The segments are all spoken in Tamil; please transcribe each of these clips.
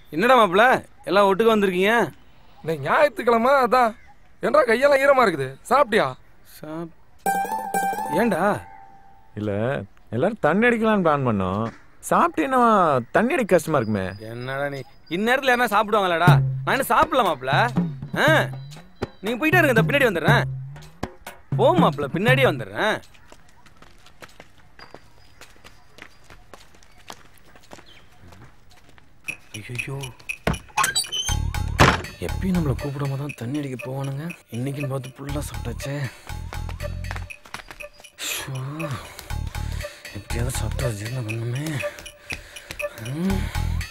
என்னடா மாப்பிள எல்லாம் ஒட்டுக்க வந்திருக்கீங்க இன்னைக்கு ஞாயிற்றுக்கிழமை அதான் ஏன்டா கையெல்லாம் ஈரமா இருக்குது சாப்பிட்டியா சாப் ஏன்டா இல்ல எல்லாரும் தண்ணி அடிக்கலாம்னு பிளான் பண்ணோம் சாப்பிட்டீங்கன்னா தண்ணி அடிக்க கஷ்டமா இருக்குமே என்னடா நீ இந்நேரத்துல என்ன சாப்பிடுவாங்களாடா நான் என்ன சாப்பிடல மாப்பிள ஆ நீங்க போயிட்டே இருங்க இந்த பின்னாடி வந்துடுறேன் போ மாப்பிள பின்னாடியே வந்துடுறேன் ஐயோ எப்பயும் நம்மளை கூப்பிடாம தான் தண்ணி அடிக்க போவானுங்க இன்னைக்குன்னு பார்த்து ஃபுல்லாக சாப்பிட்டாச்சே ஷோ, எப்படியாவது சாப்பிட்டா ஜீரணம் பண்ணுமே ம்.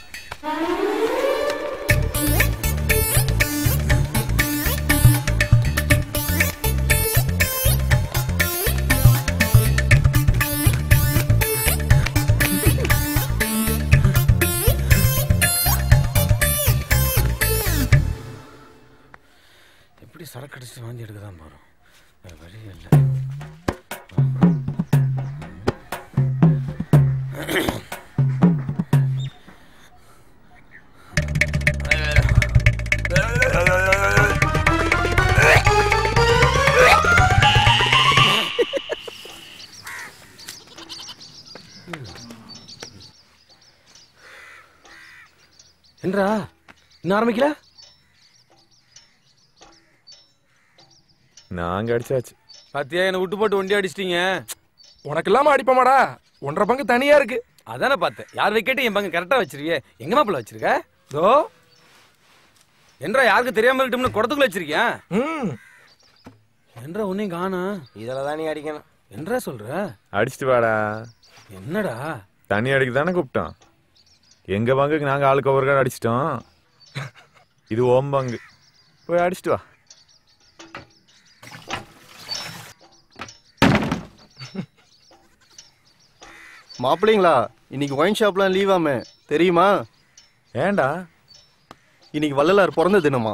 எப்படி சரக்கு அடிச்சு வாங்கி எடுக்க தான் போகிறோம் வேறு வழி இல்லை என்றா இன்னும் ஆரம்பிக்கல நாங்க அடிச்சாச்சு பாத்தியா என்னை விட்டு போட்டு ஒண்டி அடிச்சிட்டீங்க உனக்கு இல்லாம அடிப்போமாடா ஒன்றரை பங்கு தனியா இருக்கு அதானே பார்த்தேன் யார் விக்கெட்டும் என் பங்கு கரெக்டாக வச்சிருக்கியே எங்க மாப்பிள்ள வச்சிருக்க தோ என்றா யாருக்கு தெரியாம இருக்கட்டும்னு குடத்துக்குள்ள வச்சிருக்கியா ம் என்றா உன்னையும் காணும் இதில் தான் நீ அடிக்கணும் என்றா சொல்ற அடிச்சிட்டு வாடா என்னடா தண்ணி அடிக்க தானே கூப்பிட்டோம் எங்க பங்குக்கு நாங்க ஆளுக்கு ஒவ்வொரு கார்டு அடிச்சிட்டோம் இது ஓம் பங்கு போய் அடிச்சிட்டு வா மாப்பிள்ளைங்களா இன்னைக்கு ஒயின் ஷாப்லாம் லீவாமே தெரியுமா ஏன்டா இன்னைக்கு வள்ளலார் பிறந்த தினமா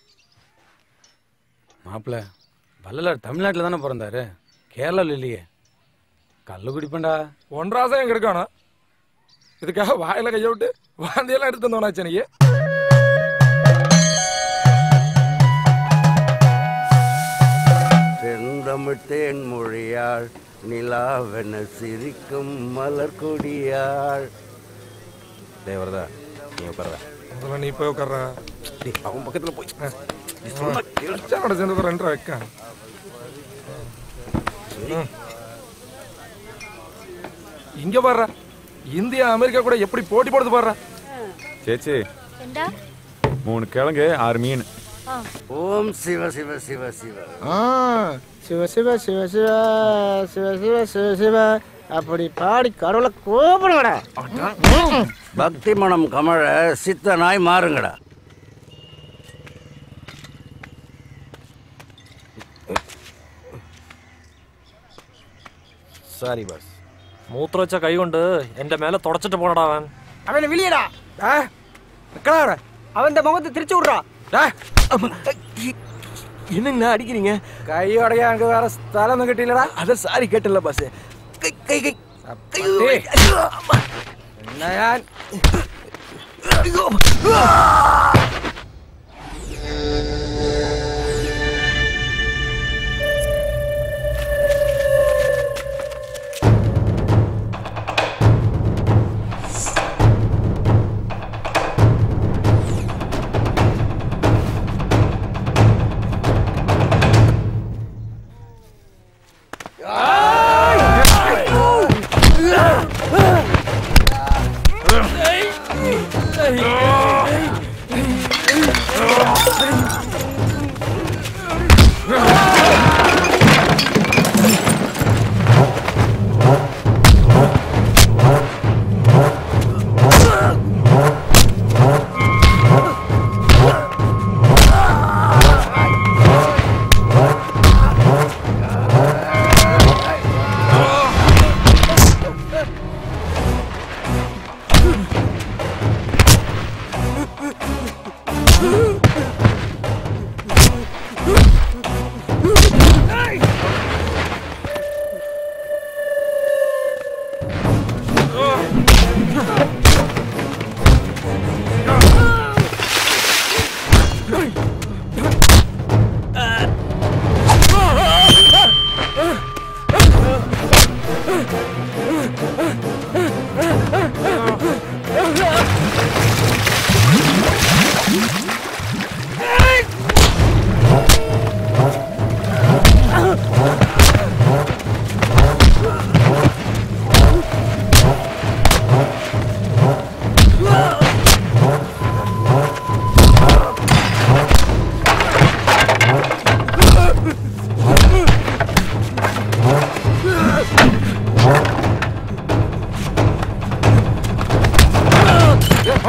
மாப்பிள்ள வள்ளலார் தமிழ்நாட்டில் தானே பிறந்தாரு கேரளாவில் இல்லையே கல்லு குடிப்பேன்டா ஒன்றாசம் எங்க இருக்கானா இதுக்காக வாயில கைய விட்டு வாந்தியெல்லாம் எடுத்து வந்தோனாச்சு எனக்கு செந்தமிழ் தேன் மொழியாள் நிலாவென சிரிக்கும் மலர் கொடியாள் தேவரதா நீ உட்கார முதல்ல நீ போய் உட்கார்றா அவன் பக்கத்துல போய் அடிச்சாவோட சேர்ந்து ரெண்டரை வைக்க ம். இங்க பாடுறா இந்தியா அமெரிக்கா கூட எப்படி போட்டி போடுது பாடுறா சேச்சி ஏண்டா மூணு கிழங்கு ஆறு மீன் ஓம் சிவ சிவ சிவ சிவ ஆ சிவ சிவ சிவ சிவ சிவ சிவ சிவ சிவ அப்படி பாடி கடவுளை கூப்பிடுங்கடா பக்தி மனம் கமழ சித்தனாய் மாறுங்கடா சாரி பாஸ் മൂത്രവെച്ച കൈ കൊണ്ട് എന്റെ മേലെ തുടച്ചിട്ട് പോണടാ അവൻ அவனை வெளியடா அவன் இந்த முகத்தை திருச்சி விட்றா என்னங்கண்ணா அடிக்கிறீங்க கையோடைய அங்க வேற ஸ்தலம் கட்டிலடா அத சாரி கேட்டல பாஸ் கை கை கை என்னையா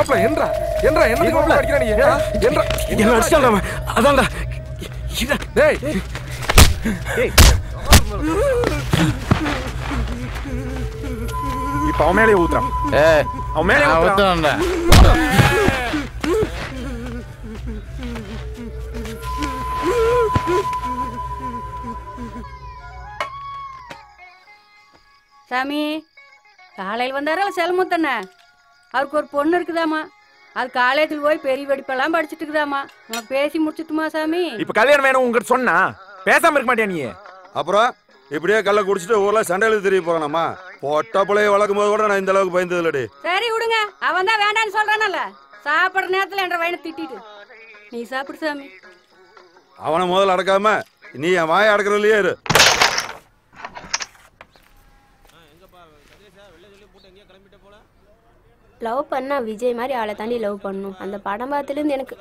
மாப்பிள என்றா என்றா என்னத்துக்கு மாப்பிள அடிக்கிற நீ ஆ? என்றா என்ன அடிச்சான் அதான்டா டேய் இப்ப அவன் மேலேயே ஊத்துறான் அவன் மேலே ஊத்துறான் சாமி காலையில் வந்தாரா செலமுத்தண்ண அவருக்கு ஒரு பொண்ணு இருக்குதாம்மா அது காலேஜில் போய் பெரிய வெடிப்பெல்லாம் படிச்சுட்டு இருக்குதாம்மா உனக்கு பேசி முடிச்சுட்டுமா சாமி இப்ப கல்யாணம் வேணும் உங்ககிட்ட சொன்னா பேசாம இருக்க மாட்டியா நீ அப்புறம் இப்படியே கல்ல குடிச்சிட்டு ஊர்ல சண்டையில தெரிய போறானாமா பொட்ட பிள்ளைய வளர்க்கும் போது கூட நான் இந்த அளவுக்கு பயந்தது இல்லடி சரி விடுங்க அவன் தான் வேண்டான்னு சொல்றானல்ல சாப்பிட்ற நேரத்தில் என்ற வயனை திட்டிட்டு நீ சாப்பிடு சாமி அவனை முதல்ல அடக்காம நீ என் வாயை அடக்கிறதுலயே இரு லவ் பண்ணா விஜய் மாதிரி ஆளை தாண்டி லவ் பண்ணணும் அந்த படம் பார்த்துலேருந்து எனக்கு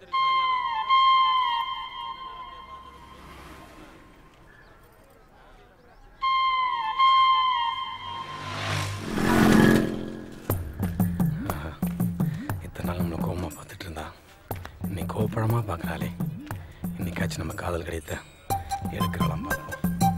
இத்தனை நாள் நம்மளை கோவமா பார்த்துட்டு இருந்தா இன்னைக்கு கோவப்படமா பார்க்கறாளே இன்னைக்காச்சும் நம்ம காதல் கிடைத்த எடுக்கலாம் பார்ப்போம்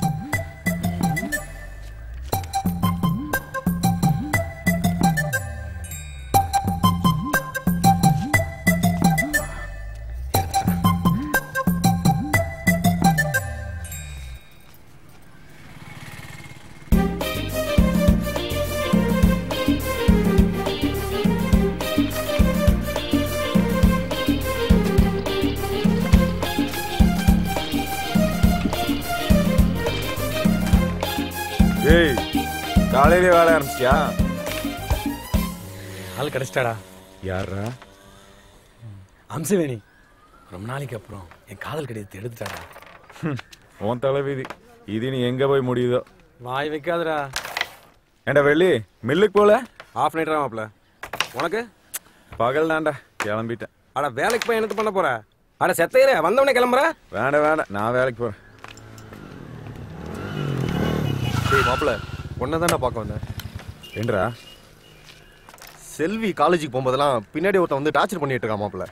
ஏய் காலையிலே வேலை ஆரம்பிச்சியா ஆள் கிடைச்சிட்டாடா யாரா அம்சவேணி ரொம்ப நாளைக்கு அப்புறம் என் காதல் கடிதத்தை எடுத்துட்டாடா உன் தலைவிதி இது நீ எங்க போய் முடியுதோ வாய் வைக்காதடா ஏண்டா வெள்ளி மில்லுக்கு போல ஆஃப் நைட் மாப்ள உனக்கு பகல் தான்டா கிளம்பிட்டேன் அட வேலைக்கு போய் என்னத்து பண்ண போற அட செத்தையரே வந்தவனே கிளம்புற வேண்டாம் வேண்டாம் நான் வேலைக்கு போறேன் டேய் மாப்பிள உன்னை தானே பார்க்க வந்தேன் ஏன்றா செல்வி காலேஜுக்கு போகும்போதெல்லாம் பின்னாடி ஒருத்தன் வந்து டார்ச்சர் பண்ணிட்டு இருக்கான் மாப்பிள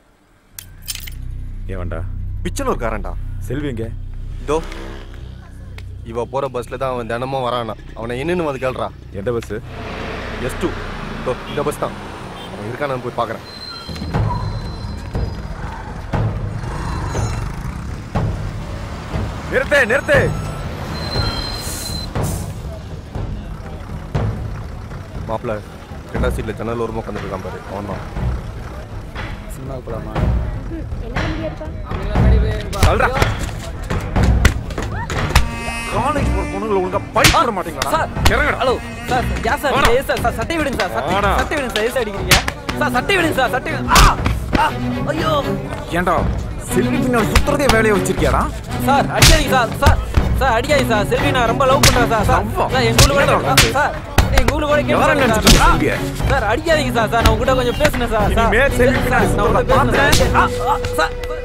ஏவன்டா பிச்சன் ஒரு காரன்டா செல்வி எங்க இதோ இவ போற பஸ்ல தான் அவன் தினமும் வரானா அவனை என்னன்னு வந்து கேள்றா எந்த பஸ் எஸ் டூ இந்த பஸ் தான் அவன் இருக்கானு போய் பார்க்கறேன் நிறுத்து நிறுத்து மாப்பிள ரெண்டாவது சீட்ல ஜன்னல் ஓரமாக உட்காந்துட்டு இருக்கான் பாரு அவன் தான் சினிமாவுக்கு போலாமா என்ன வண்டியா இருப்பா சொல்றா காலேஜ் போற பொண்ணுங்களை ஒழுங்கா பைக் போட மாட்டீங்களா இறங்கடா ஹலோ சார் யா சார் வாடா. ஏ சார் சார் சட்டை விடுங்க சார் சட்டை வாடா. சட்டை விடுங்க சார் ஏசு அடிக்கிறீங்க சார் சட்டை விடுங்க சார் சட்டை விடுங்க. ஆ ஆ, ஐயோ ஏன்டா செல்வி பின்னாடி சுத்துறதே வேலையை வச்சிருக்கியாடா சார் அடிக்காதீங்க சார் சார் சார் அடிக்காதீங்க சார் செல்வி நான் ரொம்ப லவ் பண்றேன் சார் சார் லவ்வா? சார் எங்க ஊர்ல கூட என்னடா கே- சார் எங்க ஊர்ல கூட யாரை கேட்டு நினைச்சிட்டு சார் இருக்க ஆ, செல்வியை? சார் அடிக்காதீங்க சார் சார் நான் உங்ககிட்ட கொஞ்சம் பேசுனேன் சார் சார் இனிமே செல்வி பின்னாடி சார், நான் உங்ககிட்ட சுத்துறத பேசுனேன் ஆ, ஆ, சார்